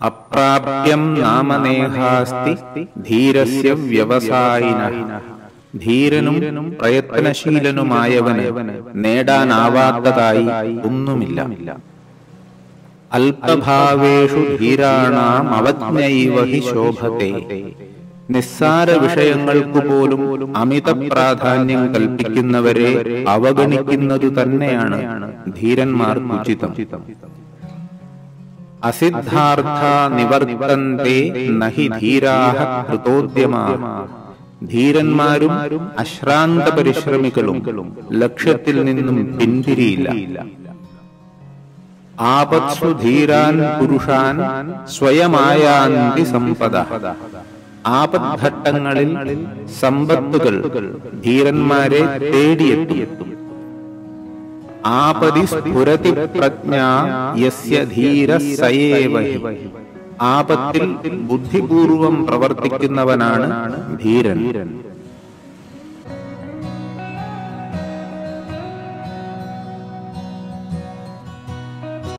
അപ്രാപ്യം നാമനേഹാസ്തി ധീരസ്യ വ്യവസായിന ധീരനും പ്രയത്നശീലനുമായവന് നേടാനാവാത്തതായി ഒന്നുമില്ല അല്പഭാവേഷു ധീരാണാം അവജ്ഞൈവ ഹി ശോഭത്തെ നിസ്സാര വിഷയങ്ങൾക്കു പോലും അമിത പ്രാധാന്യം കൽപ്പിക്കുന്നവരെ അവഗണിക്കുന്നതു തന്നെയാണ് ധീരന്മാർക്ക് ഉചിതം അസിദ്ധാർത്ഥ നിവർത്തന്തെ നഹി ധീരാഹ കൃതോദ്യമാ ധീരന്മാരും അശ്രാന്ത പരിശ്രമികളും ലക്ഷ്യത്തിൽ നിന്നും പിന്തിരിയില്ല ആപത്സു ധീരാൻ പുരുഷാൻ സ്വയമായാന്തി സമ്പദ ആപദ്ഘട്ടങ്ങളിൽ സമ്പത്തുകൾ ധീരന്മാരെ തേടിയെത്തിയെത്തും ആപതി സ്ഫുരതി പ്രജ്ഞ യസ്യ ധീര സയേവ ഹി. ആപത്തിൽ ബുദ്ധിപൂർവം പ്രവർത്തിക്കുന്നവനാണ് ധീരൻ